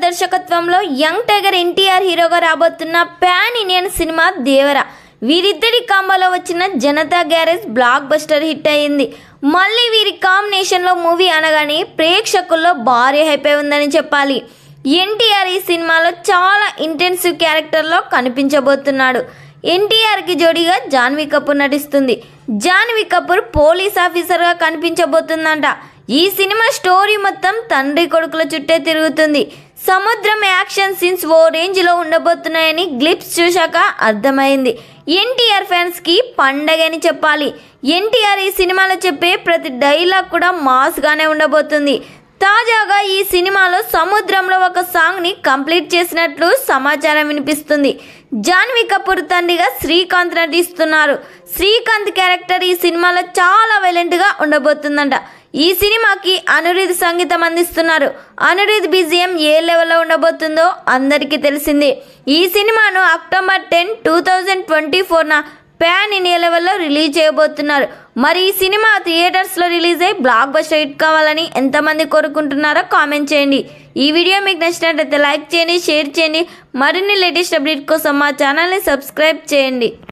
దర్శకత్వంలో young tiger NTR హీరోగా రాబోతున్న ప్యాన్ ఇండియన్ సినిమా దేవర వీరిద్దరి కాంబోలో వచ్చిన Janatha Garage blockbuster hit అయింది మళ్ళీ వీరి కాంబినేషన్లో మూవీ అనగానే ప్రేక్షకుల్లో భారీ హైప్ ఉందని చెప్పాలి ఎన్టీఆర్ ఈ సినిమాలో చాలా ఇంటెన్సివ్ క్యారెక్టర్లో కనిపించబోతున్నాడు ఎన్టీఆర్కి జోడీగా జాన్వీ కపూర్ నటిస్తుంది జాన్వీ కపూర్ పోలీస్ ఆఫీసర్గా కనిపించబోతుందంట ఈ సినిమా స్టోరీ మొత్తం తండ్రి కొడుకుల చుట్టే తిరుగుతుంది సముద్రం యాక్షన్ సీన్స్ ఓ రేంజ్లో ఉండబోతున్నాయని గ్లిప్స్ చూశాక అర్థమైంది ఎన్టీఆర్ ఫ్యాన్స్కి పండగని చెప్పాలి ఎన్టీఆర్ ఈ సినిమాలో చెప్పే ప్రతి డైలాగ్ కూడా మాస్గానే ఉండబోతుంది తాజాగా ఈ సినిమాలో సముద్రంలో ఒక సాంగ్ని కంప్లీట్ చేసినట్లు సమాచారం వినిపిస్తుంది జాన్వీ కపూర్ తండ్రిగా శ్రీకాంత్ నటిస్తున్నారు శ్రీకాంత్ క్యారెక్టర్ ఈ సినిమాలో చాలా వైలెంట్గా ఉండబోతుందంట ఈ సినిమాకి అనిరుద్ సంగీతం అందిస్తున్నారు అనిరుద్ బిజిఎం ఏ లెవెల్లో ఉండబోతుందో అందరికీ తెలిసిందే ఈ సినిమాను October ten two thousand twenty ఫోర్న ప్యాన్ ఇండియా లెవెల్లో రిలీజ్ చేయబోతున్నారు మరి ఈ సినిమా థియేటర్స్లో రిలీజ్ అయ్యి బ్లాక్ బస్టర్ హిట్ కావాలని ఎంతమంది కోరుకుంటున్నారో కామెంట్ చేయండి ఈ వీడియో మీకు నచ్చినట్లయితే లైక్ చేయండి షేర్ చేయండి మరిన్ని లేటెస్ట్ అప్డేట్ కోసం మా ఛానల్ని సబ్స్క్రైబ్ చేయండి